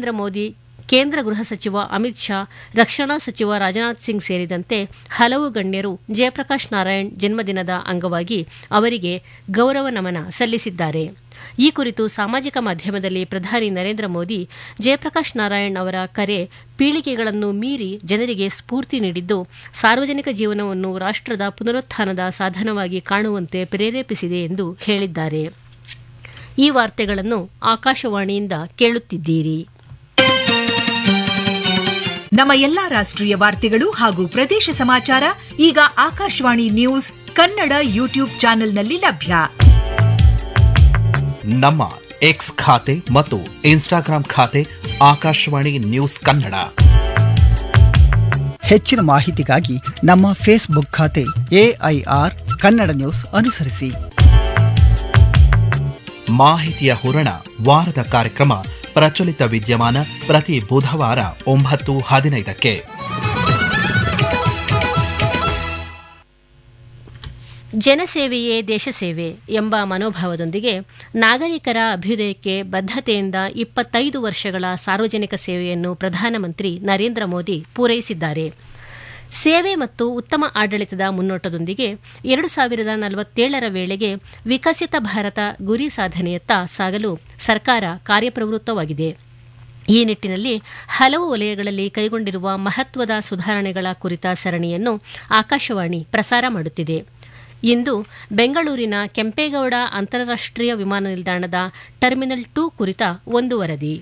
ನರೇಂದ್ರ ಮೋದಿ ಕೇಂದ್ರ ಗೃಹ ಸಚಿವ ಅಮಿತ್ ಶಾ ರಕ್ಷಣಾ ಸಚಿವ ರಾಜನಾಥ್ ಸಿಂಗ್ ಸೇರಿದಂತೆ ಹಲವು ಗಣ್ಯರು ಜಯಪ್ರಕಾಶ್ ನಾರಾಯಣ್ ಜನ್ಮದಿನದ ಅಂಗವಾಗಿ ಅವರಿಗೆ ಗೌರವ ನಮನ ಸಲ್ಲಿಸಿದ್ದಾರೆ ಈ ಕುರಿತು ಸಾಮಾಜಿಕ ಮಾಧ್ಯಮದಲ್ಲಿ ಪ್ರಧಾನಿ ನರೇಂದ್ರ ಮೋದಿ ಜಯಪ್ರಕಾಶ್ ನಾರಾಯಣ್ ಅವರ ಕರೆ ಪೀಳಿಗೆಗಳನ್ನು ಮೀರಿ ಜನರಿಗೆ ಸ್ಫೂರ್ತಿ ನೀಡಿದ್ದು ಸಾರ್ವಜನಿಕ ಜೀವನವನ್ನು ರಾಷ್ಟ್ರದ ಪುನರುತ್ಥಾನದ ಸಾಧನವಾಗಿ ಕಾಣುವಂತೆ ಪ್ರೇರೇಪಿಸಿದೆ ಎಂದು ಹೇಳಿದ್ದಾರೆ ಈ ವಾರ್ತೆಗಳನ್ನು ಆಕಾಶವಾಣಿಯಿಂದ ಕೇಳುತ್ತಿದ್ದೀರಿ ನಮ್ಮ ಎಲ್ಲಾ ರಾಷ್ಟ್ರೀಯ ವಾರ್ತೆಗಳು ಹಾಗೂ ಪ್ರದೇಶ ಸಮಾಚಾರ ಈಗ ಆಕಾಶವಾಣಿ ನ್ಯೂಸ್ ಕನ್ನಡ ಯೂಟ್ಯೂಬ್ ಚಾನೆಲ್ನಲ್ಲಿ ಲಭ್ಯ ನಮ್ಮ ಎಕ್ಸ್ ಖಾತೆ ಮತ್ತು ಇನ್ಸ್ಟಾಗ್ರಾಂ ಖಾತೆ ಆಕಾಶವಾಣಿ ನ್ಯೂಸ್ ಕನ್ನಡ ಹೆಚ್ಚಿನ ಮಾಹಿತಿಗಾಗಿ ನಮ್ಮ ಫೇಸ್ಬುಕ್ ಖಾತೆ ಎಐಆರ್ ಕನ್ನಡ ನ್ಯೂಸ್ ಅನುಸರಿಸಿ ಮಾಹಿತಿಯ ಹೂರಣ ವಾರದ ಕಾರ್ಯಕ್ರಮ ಪ್ರಚಲಿತ ವಿದ್ಯಮಾನ ಪ್ರತಿ ಬುಧವಾರ ಒಂಬತ್ತು ಹದಿನೈದಕ್ಕೆ ಜನಸೇವೆಯೇ ದೇಶಸೇವೆ ಎಂಬ ಮನೋಭಾವದೊಂದಿಗೆ ನಾಗರಿಕರ ಅಭ್ಯುದಯಕ್ಕೆ ಬದ್ಧತೆಯಿಂದ ಇಪ್ಪತ್ತೈದು ವರ್ಷಗಳ ಸಾರ್ವಜನಿಕ ಸೇವೆಯನ್ನು ಪ್ರಧಾನಮಂತ್ರಿ ನರೇಂದ್ರ ಮೋದಿ ಪೂರೈಸಿದ್ದಾರೆ ಸೇವೆ ಮತ್ತು ಉತ್ತಮ ಆಡಳಿತದ ಮುನ್ನೋಟದೊಂದಿಗೆ ಎರಡು ಸಾವಿರದ ನಲವತ್ತೇಳರ ವೇಳೆಗೆ ವಿಕಸಿತ ಭಾರತ ಗುರಿ ಸಾಧನೆಯತ್ತ ಸಾಗಲು ಸರ್ಕಾರ ಕಾರ್ಯಪ್ರವೃತ್ತವಾಗಿದೆ ಈ ನಿಟ್ಟಿನಲ್ಲಿ ಹಲವು ವಲಯಗಳಲ್ಲಿ ಕೈಗೊಂಡಿರುವ ಮಹತ್ವದ ಸುಧಾರಣೆಗಳ ಕುರಿತ ಸರಣಿಯನ್ನು ಆಕಾಶವಾಣಿ ಪ್ರಸಾರ ಮಾಡುತ್ತಿದೆ ಇಂದು ಬೆಂಗಳೂರಿನ ಕೆಂಪೇಗೌಡ ಅಂತಾರಾಷ್ಟೀಯ ವಿಮಾನ ನಿಲ್ದಾಣದ ಟರ್ಮಿನಲ್ ಟೂ ಕುರಿತ ಒಂದು ವರದಿ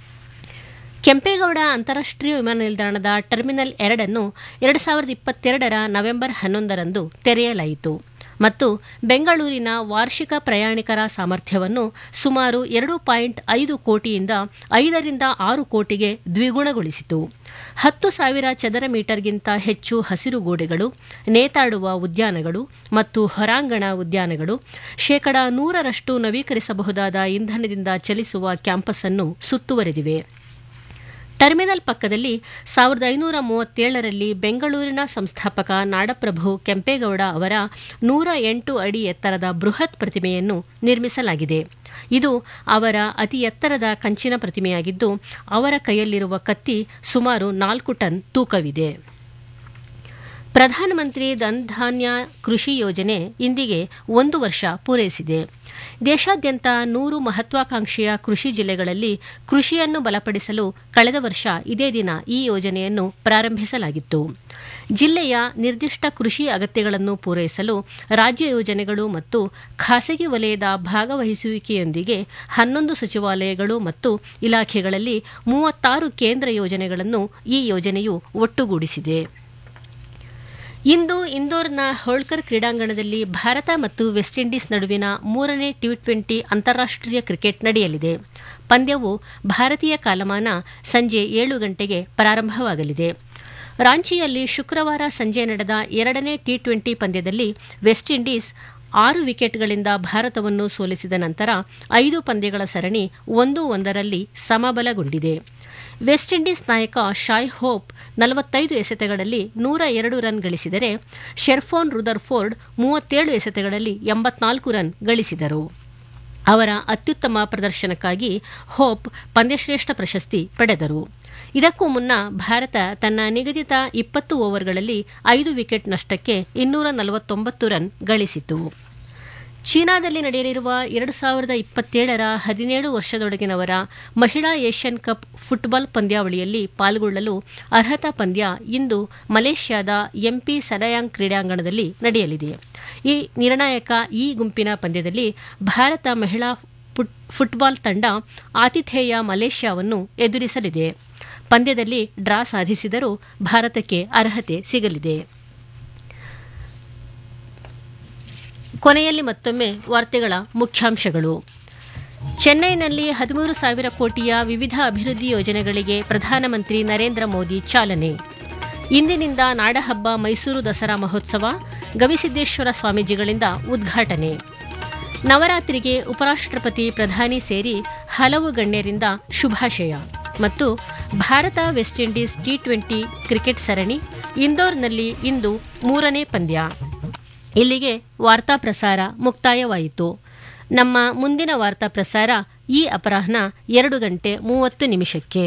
ಕೆಂಪೇಗೌಡ ಅಂತಾರಾಷ್ಟೀಯ ವಿಮಾನ ನಿಲ್ದಾಣದ ಟರ್ಮಿನಲ್ ಎರಡನ್ನು ಎರಡು ಸಾವಿರದ ಇಪ್ಪತ್ತೆರಡರ ನವೆಂಬರ್ ಹನ್ನೊಂದರಂದು ತೆರೆಯಲಾಯಿತು ಮತ್ತು ಬೆಂಗಳೂರಿನ ವಾರ್ಷಿಕ ಪ್ರಯಾಣಿಕರ ಸಾಮರ್ಥ್ಯವನ್ನು ಸುಮಾರು ಎರಡು ಪಾಯಿಂಟ್ ಐದು ಕೋಟಿಯಿಂದ ಐದರಿಂದ ಆರು ಕೋಟಿಗೆ ದ್ವಿಗುಣಗೊಳಿಸಿತು ಹತ್ತು ಸಾವಿರ ಚದರ ಮೀಟರ್ಗಿಂತ ಹೆಚ್ಚು ಹಸಿರು ಗೋಡೆಗಳು ನೇತಾಡುವ ಉದ್ಯಾನಗಳು ಮತ್ತು ಹೊರಾಂಗಣ ಉದ್ಯಾನಗಳು ಶೇಕಡಾ ನೂರರಷ್ಟು ನವೀಕರಿಸಬಹುದಾದ ಇಂಧನದಿಂದ ಚಲಿಸುವ ಕ್ಯಾಂಪಸ್ ಅನ್ನು ಸುತ್ತುವರೆದಿವೆ ಟರ್ಮಿನಲ್ ಪಕ್ಕದಲ್ಲಿ ಸಾವಿರದ ಐನೂರ ಮೂವತ್ತೇಳರಲ್ಲಿ ಬೆಂಗಳೂರಿನ ಸಂಸ್ಥಾಪಕ ನಾಡಪ್ರಭು ಕೆಂಪೇಗೌಡ ಅವರ ನೂರ ಎಂಟು ಅಡಿ ಎತ್ತರದ ಬೃಹತ್ ಪ್ರತಿಮೆಯನ್ನು ನಿರ್ಮಿಸಲಾಗಿದೆ ಇದು ಅವರ ಅತಿ ಎತ್ತರದ ಕಂಚಿನ ಪ್ರತಿಮೆಯಾಗಿದ್ದು ಅವರ ಕೈಯಲ್ಲಿರುವ ಕತ್ತಿ ಸುಮಾರು ನಾಲ್ಕು ಟನ್ ತೂಕವಿದೆ ಪ್ರಧಾನಮಂತ್ರಿ ಧನ್ಧಾನ್ಯ ಕೃಷಿ ಯೋಜನೆ ಇಂದಿಗೆ ಒಂದು ವರ್ಷ ಪೂರೈಸಿದೆ ದೇಶಾದ್ಯಂತ ನೂರು ಮಹತ್ವಾಕಾಂಕ್ಷೆಯ ಕೃಷಿ ಜಿಲ್ಲೆಗಳಲ್ಲಿ ಕೃಷಿಯನ್ನು ಬಲಪಡಿಸಲು ಕಳೆದ ವರ್ಷ ಇದೇ ದಿನ ಈ ಯೋಜನೆಯನ್ನು ಪ್ರಾರಂಭಿಸಲಾಗಿತ್ತು ಜಿಲ್ಲೆಯ ನಿರ್ದಿಷ್ಟ ಕೃಷಿ ಅಗತ್ಯಗಳನ್ನು ಪೂರೈಸಲು ರಾಜ್ಯ ಯೋಜನೆಗಳು ಮತ್ತು ಖಾಸಗಿ ವಲಯದ ಭಾಗವಹಿಸುವಿಕೆಯೊಂದಿಗೆ ಹನ್ನೊಂದು ಸಚಿವಾಲಯಗಳು ಮತ್ತು ಇಲಾಖೆಗಳಲ್ಲಿ ಮೂವತ್ತಾರು ಕೇಂದ್ರ ಯೋಜನೆಗಳನ್ನು ಈ ಯೋಜನೆಯು ಒಟ್ಟುಗೂಡಿಸಿದೆ ಇಂದು ಇಂದೋರ್ನ ಹೋಳ್ಕರ್ ಕ್ರೀಡಾಂಗಣದಲ್ಲಿ ಭಾರತ ಮತ್ತು ವೆಸ್ಟ್ ಇಂಡೀಸ್ ನಡುವಿನ ಮೂರನೇ ಟಿ ಟ್ವೆಂಟಿ ಅಂತಾರಾಷ್ಟೀಯ ಕ್ರಿಕೆಟ್ ನಡೆಯಲಿದೆ ಪಂದ್ಯವು ಭಾರತೀಯ ಕಾಲಮಾನ ಸಂಜೆ ಏಳು ಗಂಟೆಗೆ ಪ್ರಾರಂಭವಾಗಲಿದೆ ರಾಂಚಿಯಲ್ಲಿ ಶುಕ್ರವಾರ ಸಂಜೆ ನಡೆದ ಎರಡನೇ ಟಿ ಟ್ವೆಂಟಿ ಪಂದ್ಯದಲ್ಲಿ ವೆಸ್ಟ್ ಇಂಡೀಸ್ ಆರು ವಿಕೆಟ್ಗಳಿಂದ ಭಾರತವನ್ನು ಸೋಲಿಸಿದ ನಂತರ ಐದು ಪಂದ್ಯಗಳ ಸರಣಿ ಒಂದು ಒಂದರಲ್ಲಿ ಸಮಬಲಗೊಂಡಿದೆ ವೆಸ್ಟ್ ಇಂಡೀಸ್ ನಾಯಕ ಶಾಯ್ ಹೋಪ್ ನಲವತ್ತೈದು ಎಸೆತಗಳಲ್ಲಿ ನೂರ ಎರಡು ರನ್ ಗಳಿಸಿದರೆ ಶೆರ್ಫೋನ್ ರುದರ್ಫೋರ್ಡ್ ಮೂವತ್ತೇಳು ಎಸೆತಗಳಲ್ಲಿ ಎಂಬತ್ನಾಲ್ಕು ರನ್ ಗಳಿಸಿದರು ಅವರ ಅತ್ಯುತ್ತಮ ಪ್ರದರ್ಶನಕ್ಕಾಗಿ ಹೋಪ್ ಪಂದ್ಯಶ್ರೇಷ್ಠ ಪ್ರಶಸ್ತಿ ಪಡೆದರು ಇದಕ್ಕೂ ಮುನ್ನ ಭಾರತ ತನ್ನ ನಿಗದಿತ ಇಪ್ಪತ್ತು ಓವರ್ಗಳಲ್ಲಿ ಐದು ವಿಕೆಟ್ ನಷ್ಟಕ್ಕೆ ಇನ್ನೂರ ನಲವತ್ತೊಂಬತ್ತು ರನ್ ಗಳಿಸಿತು ಚೀನಾದಲ್ಲಿ ನಡೆಯಲಿರುವ ಎರಡು ಸಾವಿರದ ಇಪ್ಪತ್ತೇಳರ ಹದಿನೇಳು ವರ್ಷದೊಳಗಿನವರ ಮಹಿಳಾ ಏಷ್ಯನ್ ಕಪ್ ಫುಟ್ಬಾಲ್ ಪಂದ್ಯಾವಳಿಯಲ್ಲಿ ಪಾಲ್ಗೊಳ್ಳಲು ಅರ್ಹತಾ ಪಂದ್ಯ ಇಂದು ಮಲೇಷ್ಯಾದ ಎಂಪಿ ಸಡಯಾಂಗ್ ಕ್ರೀಡಾಂಗಣದಲ್ಲಿ ನಡೆಯಲಿದೆ ಈ ನಿರ್ಣಾಯಕ ಈ ಗುಂಪಿನ ಪಂದ್ಯದಲ್ಲಿ ಭಾರತ ಮಹಿಳಾ ಫುಟ್ಬಾಲ್ ತಂಡ ಆತಿಥೇಯ ಮಲೇಷ್ಯಾವನ್ನು ಎದುರಿಸಲಿದೆ ಪಂದ್ಯದಲ್ಲಿ ಡ್ರಾ ಸಾಧಿಸಿದರೂ ಭಾರತಕ್ಕೆ ಅರ್ಹತೆ ಸಿಗಲಿದೆ ಕೊನೆಯಲ್ಲಿ ಮತ್ತೊಮ್ಮೆ ವಾರ್ತೆಗಳ ಮುಖ್ಯಾಂಶಗಳು ಚೆನ್ನೈನಲ್ಲಿ ಹದಿಮೂರು ಸಾವಿರ ಕೋಟಿಯ ವಿವಿಧ ಅಭಿವೃದ್ಧಿ ಯೋಜನೆಗಳಿಗೆ ಪ್ರಧಾನಮಂತ್ರಿ ನರೇಂದ್ರ ಮೋದಿ ಚಾಲನೆ ಇಂದಿನಿಂದ ನಾಡಹಬ್ಬ ಮೈಸೂರು ದಸರಾ ಮಹೋತ್ಸವ ಗವಿಸಿದ್ದೇಶ್ವರ ಸ್ವಾಮೀಜಿಗಳಿಂದ ಉದ್ಘಾಟನೆ ನವರಾತ್ರಿಗೆ ಉಪರಾಷ್ಟ್ರಪತಿ ಪ್ರಧಾನಿ ಸೇರಿ ಹಲವು ಗಣ್ಯರಿಂದ ಶುಭಾಶಯ ಮತ್ತು ಭಾರತ West Indies T twenty cricket ಸರಣಿ ಇಂದೋರ್ನಲ್ಲಿ ಇಂದು ಮೂರನೇ ಪಂದ್ಯ ಇಲ್ಲಿಗೆ ವಾರ್ತಾ ಪ್ರಸಾರ ಮುಕ್ತಾಯವಾಯಿತು ನಮ್ಮ ಮುಂದಿನ ವಾರ್ತಾ ಪ್ರಸಾರ ಈ ಅಪರಾಹ್ನ ಎರಡು ಗಂಟೆ ಮೂವತ್ತು ನಿಮಿಷಕ್ಕೆ